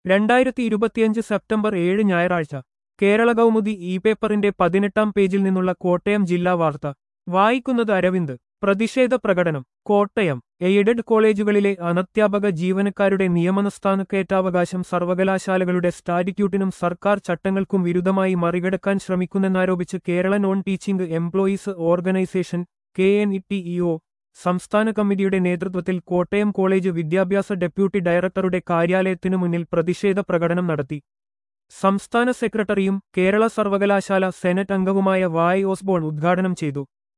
രണ്ടായിരത്തി ഇരുപത്തിയഞ്ച് സെപ്റ്റംബർ ഏഴ് ഞായറാഴ്ച കേരള കൗമുദി ഇ പേപ്പറിന്റെ പതിനെട്ടാം പേജിൽ നിന്നുള്ള കോട്ടയം ജില്ലാ വാർത്ത വായിക്കുന്നത് അരവിന്ദ് പ്രതിഷേധ പ്രകടനം കോട്ടയം എയ്ഡഡ് കോളേജുകളിലെ അനധ്യാപക ജീവനക്കാരുടെ നിയമനസ്ഥാനക്കയറ്റാവകാശം സർവകലാശാലകളുടെ സ്റ്റാറ്റിറ്റ്യൂട്ടിനും സർക്കാർ ചട്ടങ്ങൾക്കും വിരുദ്ധമായി മറികടക്കാൻ ശ്രമിക്കുന്നെന്നാരോപിച്ച് Kerala non teaching employees organisation K N E T E O സംസ്ഥാന കമ്മിറ്റിയുടെ നേതൃത്വത്തിൽ കോട്ടയം കോളേജ് വിദ്യാഭ്യാസ ഡെപ്യൂട്ടി ഡയറക്ടറുടെ കാര്യാലയത്തിനു മുന്നിൽ പ്രതിഷേധ പ്രകടനം നടത്തി സംസ്ഥാന സെക്രട്ടറിയും കേരള സർവകലാശാല സെനറ്റ് അംഗവുമായ വായ് ഓസ്ബോൺ ഉദ്ഘാടനം ചെയ്തു